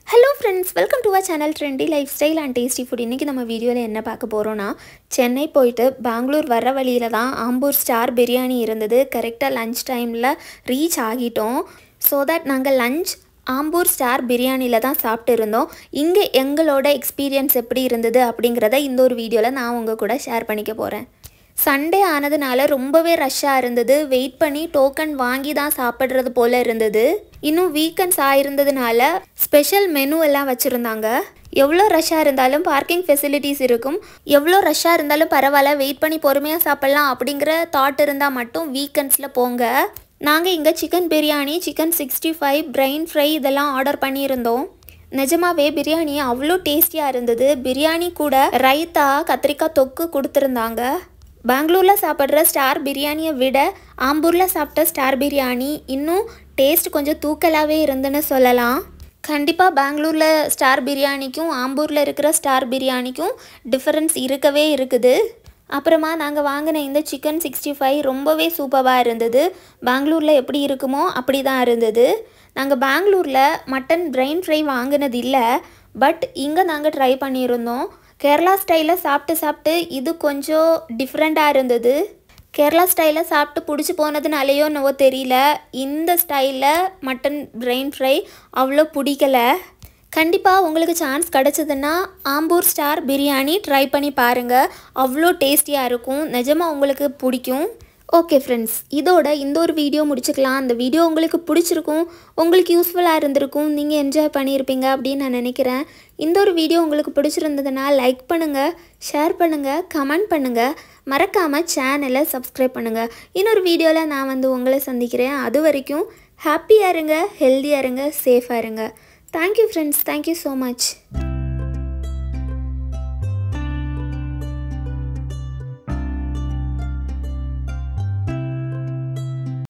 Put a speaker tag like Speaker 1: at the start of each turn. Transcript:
Speaker 1: hello friends welcome to a channel trendy life style and tasty food இன்றைக்கி நம்ம வீடியோவில் என்ன பார்க்க போகிறோன்னா சென்னை போயிட்டு பெங்களூர் வர வழியில் தான் ஆம்பூர் ஸ்டார் பிரியாணி இருந்தது கரெக்டாக லஞ்ச் டைமில் ரீச் ஆகிட்டோம் ஸோ தட் நாங்கள் லஞ்ச் ஆம்பூர் ஸ்டார் பிரியாணியில் தான் சாப்பிட்டு இருந்தோம் இங்கே எங்களோட எக்ஸ்பீரியன்ஸ் எப்படி இருந்தது அப்படிங்கிறத இந்த ஒரு வீடியோவில் நான் உங்கள் கூட ஷேர் பண்ணிக்க போகிறேன் சண்டே ஆனதுனால ரொம்பவே ரஷ்ஷாக இருந்தது வெயிட் பண்ணி டோக்கன் வாங்கி தான் சாப்பிட்றது போல் இருந்தது இன்னும் வீக்கெண்ட்ஸ் ஆயிருந்ததுனால ஸ்பெஷல் மெனு எல்லாம் வச்சுருந்தாங்க எவ்வளோ ரஷ்ஷாக இருந்தாலும் பார்க்கிங் ஃபெசிலிட்டிஸ் இருக்கும் எவ்வளோ ரஷ்ஷாக இருந்தாலும் பரவாயில்ல வெயிட் பண்ணி பொறுமையாக சாப்பிட்லாம் அப்படிங்கிற தாட் இருந்தால் மட்டும் வீக்கெண்ட்ஸில் போங்க நாங்கள் இங்கே chicken biryani chicken sixty five brain fry இதெல்லாம் ஆர்டர் பண்ணியிருந்தோம் நிஜமாவே பிரியாணி அவ்வளோ டேஸ்டியாக இருந்தது பிரியாணி கூட ரைத்தா கத்திரிக்காய் தொக்கு கொடுத்துருந்தாங்க பெங்களூரில் சாப்பிட்ற ஸ்டார் பிரியாணியை விட ஆம்பூரில் சாப்பிட்ட ஸ்டார் பிரியாணி இன்னும் டேஸ்ட் கொஞ்சம் தூக்கலாகவே இருந்துன்னு சொல்லலாம் கண்டிப்பாக பெங்களூரில் ஸ்டார் பிரியாணிக்கும் ஆம்பூரில் இருக்கிற ஸ்டார் பிரியாணிக்கும் டிஃப்ரென்ஸ் இருக்கவே இருக்குது அப்புறமா நாங்கள் வாங்கின இந்த சிக்கன் சிக்ஸ்டி ஃபைவ் ரொம்பவே சூப்பராக இருந்தது பெங்களூரில் எப்படி இருக்குமோ அப்படி தான் இருந்தது நாங்கள் பெங்களூரில் மட்டன் பிரெயின் ஃப்ரை வாங்கினது இல்லை பட் இங்கே நாங்கள் ட்ரை பண்ணியிருந்தோம் கேரளா ஸ்டைலில் சாப்பிட்டு சாப்பிட்டு இது கொஞ்சம் டிஃப்ரெண்ட்டாக இருந்தது கேரளா ஸ்டைலில் சாப்பிட்டு பிடிச்சி போனதுனாலேயோ என்னவோ தெரியல இந்த ஸ்டைலில் மட்டன் பிரெயின் ஃப்ரை அவ்வளோ பிடிக்கல கண்டிப்பாக உங்களுக்கு சான்ஸ் கிடச்சதுன்னா ஆம்பூர் ஸ்டார் பிரியாணி ட்ரை பண்ணி பாருங்கள் அவ்வளோ டேஸ்டியாக இருக்கும் நிஜமாக உங்களுக்கு பிடிக்கும் ஓகே ஃப்ரெண்ட்ஸ் இதோட இந்த ஒரு வீடியோ முடிச்சுக்கலாம் அந்த வீடியோ உங்களுக்கு பிடிச்சிருக்கும் உங்களுக்கு யூஸ்ஃபுல்லாக இருந்திருக்கும் நீங்கள் என்ஜாய் பண்ணியிருப்பீங்க அப்படின்னு நான் நினைக்கிறேன் இந்த ஒரு வீடியோ உங்களுக்கு பிடிச்சிருந்ததுன்னா லைக் பண்ணுங்கள் ஷேர் பண்ணுங்கள் கமெண்ட் பண்ணுங்கள் மறக்காமல் சேனலை சப்ஸ்கிரைப் பண்ணுங்கள் இன்னொரு வீடியோவில் நான் வந்து உங்களை சந்திக்கிறேன் அது வரைக்கும் ஹாப்பியாக இருங்க ஹெல்த்தியாக இருங்க சேஃபாக இருங்க thank you friends thank you so much